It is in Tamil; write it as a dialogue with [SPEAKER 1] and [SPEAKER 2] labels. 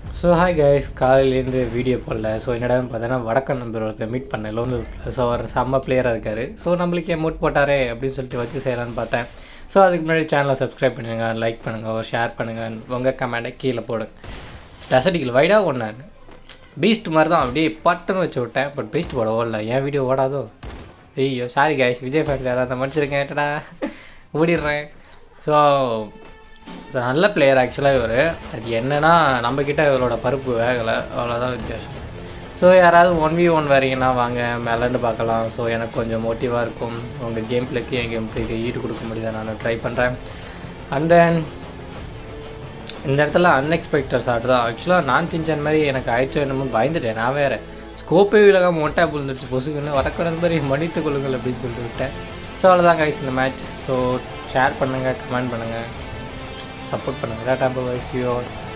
[SPEAKER 1] ஸோ ஹாய் கைஸ் காலையிலேருந்து வீடியோ போடல ஸோ என்னடான்னு பார்த்தோன்னா வடக்கன் நம்பர் ஒருத்தர் மீட் பண்ணேன் லோன் ஸோ அவர் செம்ம பிளேயராக இருக்கார் ஸோ நம்மளுக்கு எமௌண்ட் போட்டாரே அப்படின்னு சொல்லிட்டு வச்சு செய்யலான்னு பார்த்தேன் ஸோ அதுக்கு முன்னாடி சேனலை சப்ஸ்கிரைப் பண்ணுங்க லைக் பண்ணுங்கள் ஒரு ஷேர் பண்ணுங்கள் உங்கள் கமெண்ட்டை கீழே போடுங்க டசடிக்கல் வைடாக ஒன்று பீஸ்ட் மாதிரி தான் அப்படியே பட்டுன்னு வச்சு விட்டேன் பட் பீஸ்ட் போட ஓடல என் வீடியோ ஓடாதோ ஐயோ சாரி கைஸ் விஜய் ஃபேன்ஸ் யாராவது மன்னிச்சிருக்கேன் டடா ஓடிடுறேன் ஸோ ஸோ நல்ல பிளேயர் ஆக்சுவலாக இவர் அது என்னன்னா நம்மக்கிட்ட இவரோட பருப்பு வேகலை அவ்வளோதான் வித்தியாசம் ஸோ யாராவது ஒன் வி ஒன் வரீங்கன்னா வாங்க மேலேருந்து பார்க்கலாம் ஸோ எனக்கு கொஞ்சம் மோட்டிவாக இருக்கும் உங்கள் கேம் பிளேக்கு என் கேம் பிளேக்கு ஈடு கொடுக்க முடியுதா நான் ட்ரை பண்ணுறேன் அண்ட் தென் இந்த இடத்துல அன்எக்ஸ்பெக்டட் ஷாட் தான் ஆக்சுவலாக நான் சிஞ்சன் மாதிரி எனக்கு ஆயிடுச்சு என்னமோ பயந்துட்டேன் நான் வேறு ஸ்கோப்பே விலகாம ஒட்டா புழுந்துருச்சு பொசுக்குன்னு வடக்கு நண்பரை மன்னித்துக் கொள்ளுங்கள் அப்படின்னு சொல்லிட்டு விட்டேன் ஸோ அவ்வளோதான் கைஸ் இந்த மேட்ச் ஸோ ஷேர் பண்ணுங்கள் கமெண்ட் பண்ணுங்கள் சப்போர்ட் பண்ணுங்கள் டாட்டா பாய் சி யூ